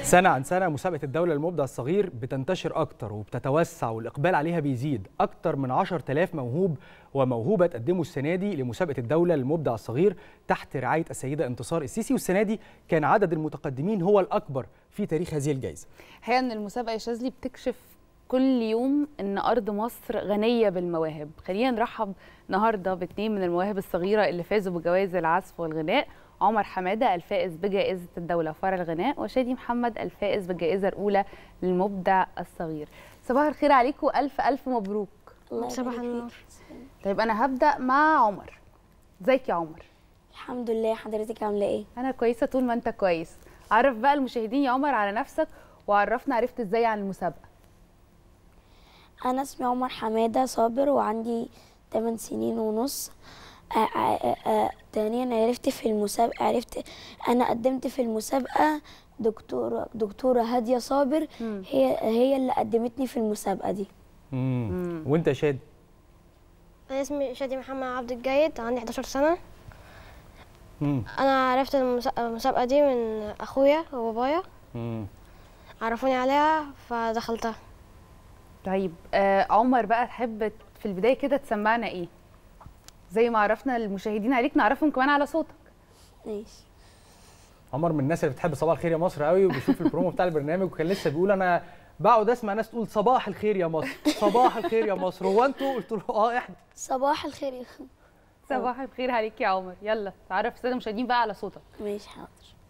سنة عن سنة مسابقة الدولة للمبدع الصغير بتنتشر أكتر وبتتوسع والإقبال عليها بيزيد أكتر من 10000 موهوب وموهوبة تقدموا السنة دي لمسابقة الدولة للمبدع الصغير تحت رعاية السيدة انتصار السيسي والسنة دي كان عدد المتقدمين هو الأكبر في تاريخ هذه الجائزة الحقيقه ان المسابقه يا شاذلي بتكشف كل يوم ان ارض مصر غنيه بالمواهب خلينا نرحب النهارده باثنين من المواهب الصغيره اللي فازوا بجوائز العزف والغناء عمر حماده الفائز بجائزه الدوله فرع الغناء وشادي محمد الفائز بالجائزه الاولى للمبدع الصغير صباح الخير عليكم الف الف مبروك الله صباح يبارك النور فيك. طيب انا هبدا مع عمر ازيك يا عمر الحمد لله حضرتك عامله ايه انا كويسه طول ما انت كويس عرف بقى المشاهدين يا عمر على نفسك وعرفنا عرفت ازاي عن المسابقه انا اسمي عمر حماده صابر وعندي 8 سنين ونص آه، آه، آه، تانيا عرفت في المسابقه عرفت انا قدمت في المسابقه دكتوره دكتوره هاديه صابر مم. هي هي اللي قدمتني في المسابقه دي مم. وأنت يا شادي انا اسمي شادي محمد عبد الجيد عندي 11 سنه مم. انا عرفت المسا- المسابقه دي من اخويا وبابايا مم. عرفوني عليها فدخلتها طيب آه عمر بقى تحب في البدايه كده تسمعنا ايه زي ما عرفنا المشاهدين عليك نعرفهم كمان على صوتك ماشي عمر من الناس اللي بتحب صباح الخير يا مصر قوي وبيشوف البرومو بتاع البرنامج وكان لسه بيقول انا بقعد اسمع ناس تقول صباح الخير يا مصر صباح الخير يا مصر هو انتوا قلت له اه احنا صباح الخير يا أخي. صباح الخير عليك يا عمر يلا تعرف الساده المشاهدين بقى على صوتك ماشي حاضر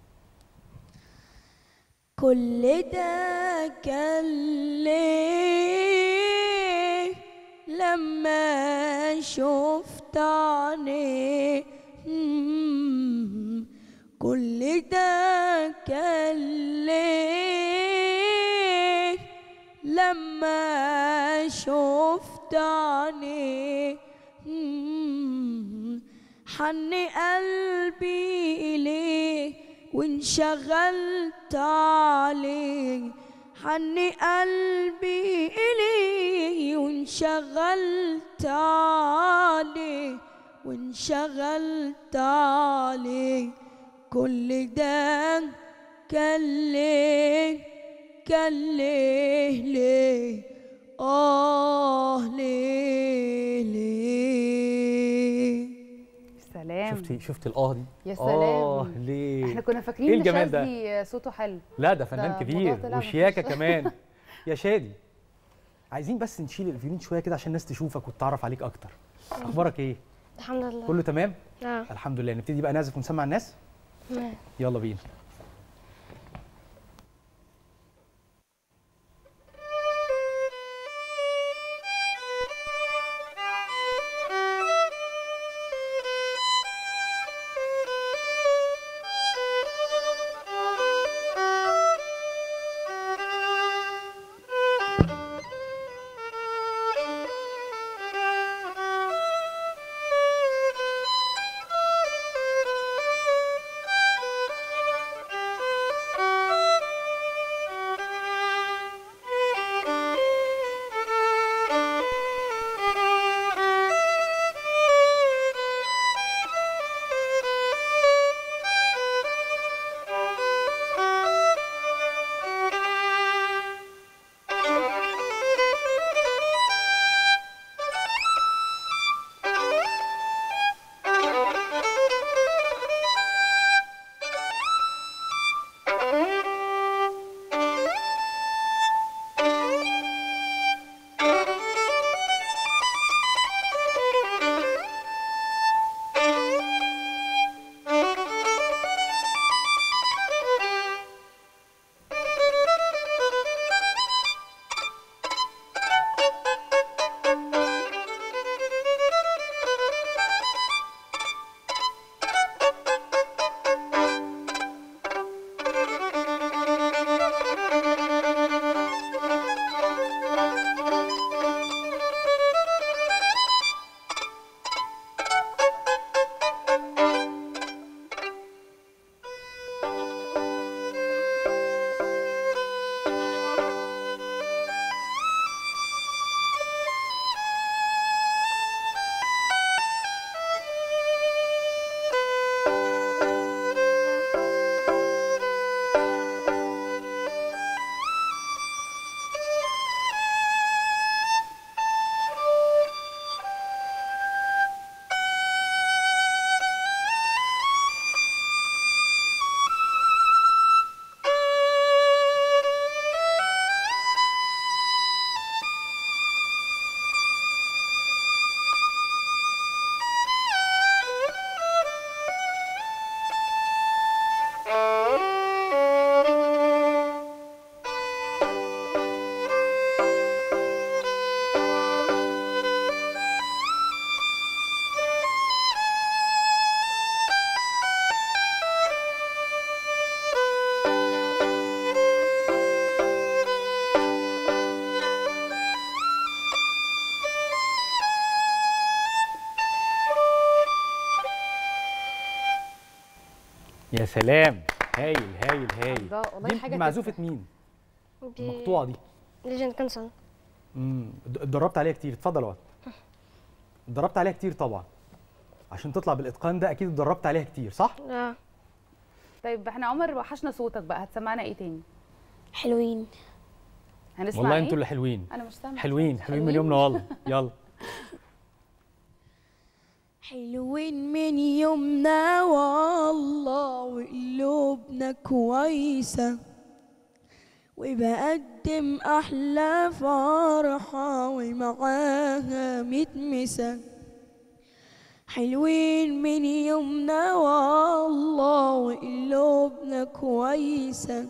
كل ده كان ليه لما شفت عينيه مم. كل ده كان ليه لما شفت عينيه مم. حن قلبي إليه وانشغلت عليه حن قلبي إليه وانشغلت عليه وانشغلت عليه كل ده كان ليه كان ليه ليه آه ليه ليه سلام شفتي شفتي الاه دي يا اه سلام. ليه احنا كنا ايه فاكرين ان الجمال ده؟ شاذلي صوته حلو لا ده فنان ده كبير الموضوع طلع وشياكه مفيش. كمان يا شادي عايزين بس نشيل الفيولين شويه كده عشان الناس تشوفك وتتعرف عليك اكتر اخبارك ايه الحمد لله كله تمام نعم الحمد لله نبتدي بقى نعزف ونسمع الناس نعم. يلا بينا Thank يا سلام هايل هايل هايل الله، والله دي حاجة معزوفه تفرح. مين دي المقطوعه دي ليجند كانسون امم د- اتدربت عليها كتير اتفضل يا واد اتدربت عليها كتير طبعا عشان تطلع بالاتقان ده اكيد اتدربت عليها كتير صح اه طيب احنا عمر وحشنا صوتك بقى هتسمعنا ايه تاني حلوين هنسمع والله ايه انتوا اللي حلوين انا مش سامعه حلوين حلوين من يومنا والله يلا حلوين من يومنا والله وقلوبنا كويسة وبقدم أحلى فرحة ومعاها متمسة حلوين من يومنا والله وقلوبنا كويسة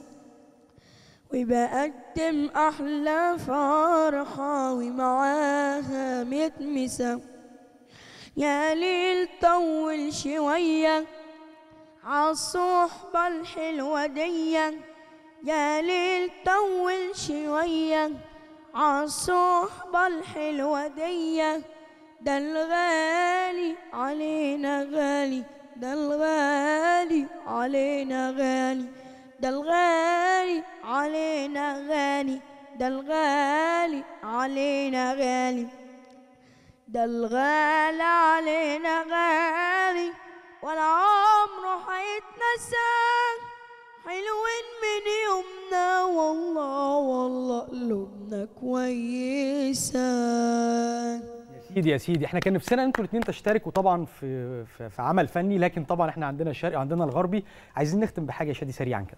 وبقدم أحلى فرحة ومعاها متمسة يا ليل طول شوية عالصحبة الحلوة دي يا ليل طول شوية عالصحبة الحلوة دي ده الغالي علينا غالي ده الغالي علينا غالي ده الغالي علينا غالي ده الغالي علينا غالي ده الغالي علينا غالي ولا عمره هيتنسى حلوين من يومنا والله والله قلوبنا كويسة يا سيدي يا سيدي احنا كان نفسنا انتوا الاثنين تشتركوا طبعا في, في في عمل فني لكن طبعا احنا عندنا الشرقي وعندنا الغربي عايزين نختم بحاجه يا شادي سريعا كده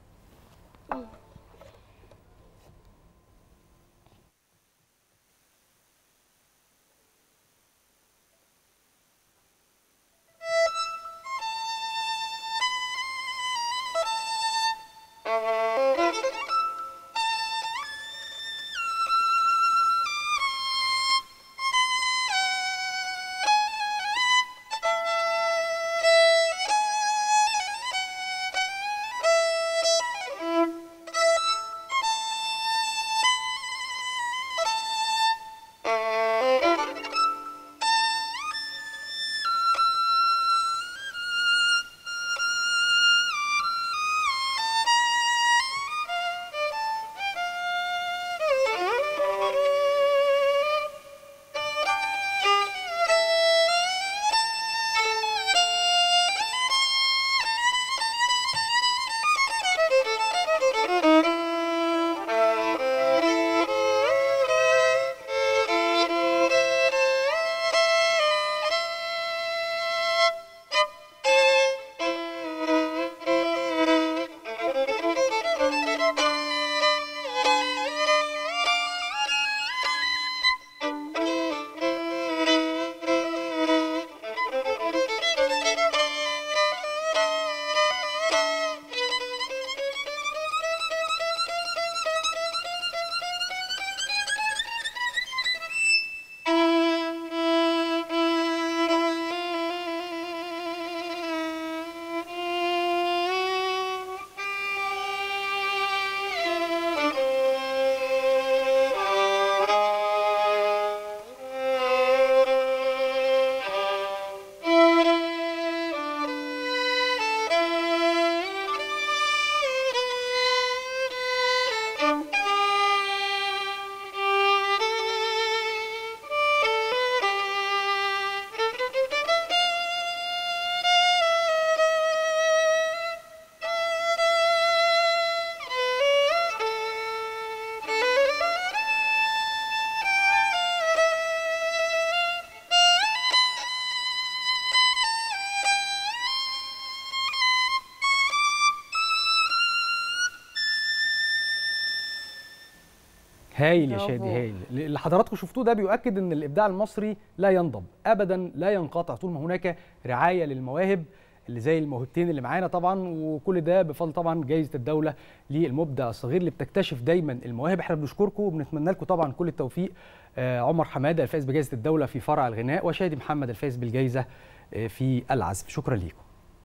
هايل يا برافو. شادي هايل اللي حضراتكم شفتوه ده بيؤكد ان الابداع المصري لا ينضب ابدا لا ينقطع طول ما هناك رعايه للمواهب اللي زي الموهبتين اللي معانا طبعا وكل ده بفضل طبعا جائزه الدوله للمبدع الصغير اللي بتكتشف دايما المواهب احنا بنشكركم وبنتمنى لكم طبعا كل التوفيق آه، عمر حماده الفائز بجائزه الدوله في فرع الغناء وشادي محمد الفائز بالجائزه آه، في العزف شكرا ليكم